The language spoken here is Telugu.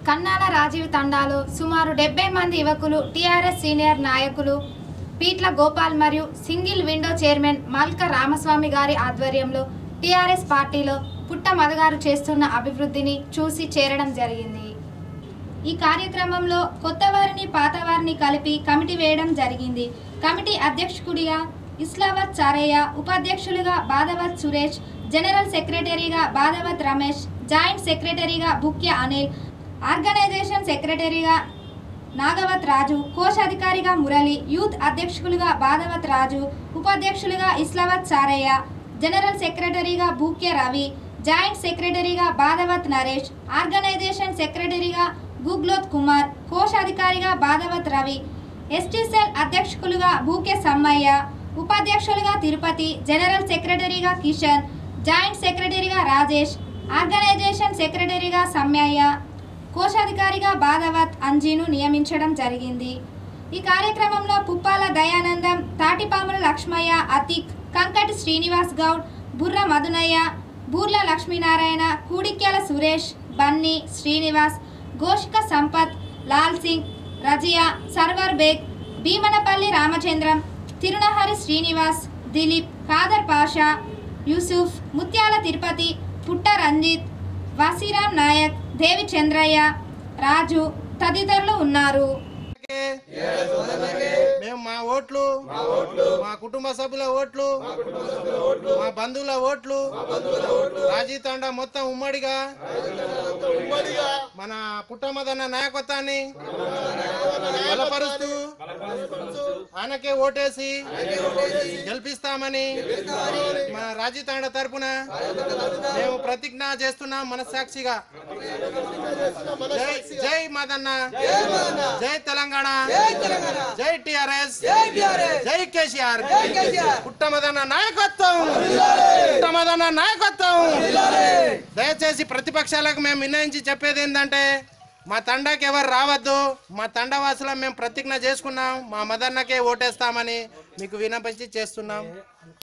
కన్నాల రాజీవ్ తండాలో సుమారు డెబ్బై మంది యువకులు టీఆర్ఎస్ సీనియర్ నాయకులు పీట్ల గోపాల్ మరియు single window chairman Malka Ramaswamy గారి ఆధ్వర్యంలో టీఆర్ఎస్ పార్టీలో పుట్ట మదగారు చేస్తున్న అభివృద్ధిని చూసి చేరడం జరిగింది ఈ కార్యక్రమంలో కొత్త వారిని పాత వారిని కలిపి కమిటీ వేయడం జరిగింది కమిటీ అధ్యక్షుడిగా ఇస్లావత్ చారయ్య ఉపాధ్యక్షులుగా బాధవత్ సురేష్ జనరల్ సెక్రటరీగా బాధవత్ రమేష్ జాయింట్ సెక్రటరీగా బుక్య అనిల్ ఆర్గనైజేషన్ సెక్రటరీగా నాగవత్ రాజు కోశాధికారిగా మురళి యూత్ అధ్యక్షులుగా బాధవత్ రాజు ఉపాధ్యక్షులుగా ఇస్లావత్ చారయ్య జనరల్ సెక్రటరీగా బూక్య రవి జాయింట్ సెక్రటరీగా బాధవత్ నరేష్ ఆర్గనైజేషన్ సెక్రటరీగా గుగ్లోత్ కుమార్ కోశాధికారిగా బాధవత్ రవి ఎస్టీ సెల్ అధ్యక్షులుగా బూకే సమ్మయ్య ఉపాధ్యక్షులుగా తిరుపతి జనరల్ సెక్రటరీగా కిషన్ జాయింట్ సెక్రటరీగా రాజేష్ ఆర్గనైజేషన్ సెక్రటరీగా సమ్యయ్య కోశాధికారిగా బాధవత్ అంజీను నియమించడం జరిగింది ఈ కార్యక్రమంలో పుప్పాల దయానందం తాటిపాముల లక్ష్మయ్య అతిక్ కంకటి శ్రీనివాస్ గౌడ్ బుర్ర మధునయ్య బూర్ల లక్ష్మీనారాయణ కూడిక్యాల సురేష్ బన్నీ శ్రీనివాస్ గోషిక సంపత్ లాల్ సింగ్ రజియా సర్వర్ బేగ్ భీమనపల్లి రామచంద్రం తిరునహరి శ్రీనివాస్ దిలీప్ ఖాదర్ పాషా యూసుఫ్ ముత్యాల తిరుపతి పుట్ట రంజిత్ వసీరాం నాయక్ దేవి చంద్రయ్య రాజు తదితరులు ఉన్నారు మేము మా ఓట్లు మా కుటుంబ సభ్యుల ఓట్లు మా బంధువుల ఓట్లు రాజీ తండా మొత్తం ఉమ్మడిగా మన పుట్టమదన్న నాయకత్వాన్ని బలపరుస్తూ ఆయనకే ఓటేసి గెలిపిస్తామని మన రాజీ తండా తరపున మేము ప్రతిజ్ఞ చేస్తున్నాం మనసాక్షిగా జై జై మదన్న జై తెలంగాణ జై టిఆర్ఎస్ జై కేసీఆర్ పుట్టమదన్న నాయకత్వం పుట్టమదన్న నాయకత్వం దయచేసి ప్రతిపక్షాలకు మేము నిర్ణయించి చెప్పేది ఏంటంటే మా తండాకి ఎవరు రావద్దు మా తండవాసులం మేము ప్రతిజ్ఞ చేసుకున్నాం మా మదన్నకే ఓటేస్తామని మీకు వినపించి చేస్తున్నాం